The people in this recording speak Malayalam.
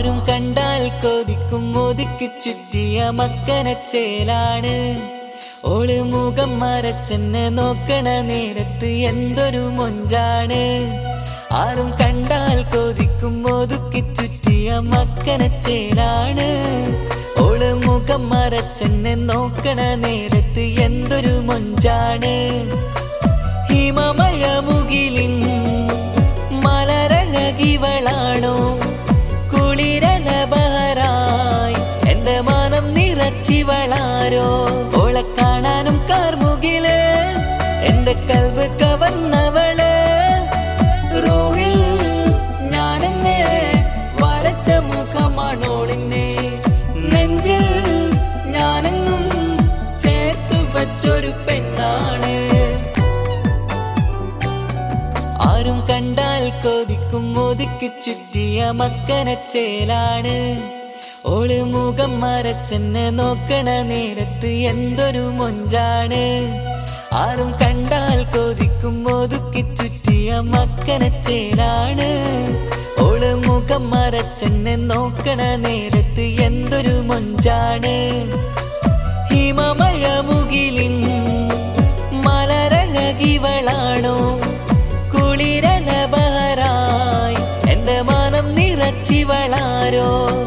ആരും കണ്ടാൽ കൊതിക്കും ഒതുക്കി ചുറ്റിയ മക്കനച്ചേലാണ് ഓള് മുഖം മറച്ചെന്നെ നോക്കണ നേരത്ത് എന്തൊരു മൊഞ്ചാണ് ആരും കണ്ടാൽ കൊതിക്കും ഒതുക്കി ചുറ്റിയ മക്കനച്ചേലാണ് ഓള് മുഖം മറച്ചെന്നെ നോക്കണ നേരത്ത് എന്തൊരു മൊഞ്ചാണ് ഹിമമഴ മുകിലിൻ മലരഴകിവളാണോ കുളിരല ബഹറായി എന്റെ മനം നിറച്ചിവളാരോ ഓളെ കാണാനും കാർമുകില് എന്റെ കൽവ് കവർന്നവള് റോഹിൽ ഞാനെന്നെ വരച്ച മുഖമാണോളിന്നെ നെഞ്ചിൽ ഞാനെന്നും ചേർത്തു വച്ചൊരു പെണ്ണാണ് ആരും കണ്ടാൽ കൊതിക്കും ഒതുക്കി ചുറ്റിയ മക്കനച്ചേലാണ് ഓള് മുഖം മറച്ചെന്നെ നോക്കണ നേരത്ത് എന്തൊരു മൊഞ്ചാണ് ആരും കണ്ടാൽ കൊതിക്കും ഒതുക്കി ചുറ്റിയ മക്കനച്ചേലാണ് ഓള് മുഖം മറച്ചെന്നെ നോക്കണ നേരത്ത് എന്തൊരു മൊഞ്ചാണ് ഹിമമഴ മുകിലിൻ മലരഴകിവളാണോ കുളിരല ബഹറായി എന്റെ മനം നിറച്ചിവളാരോ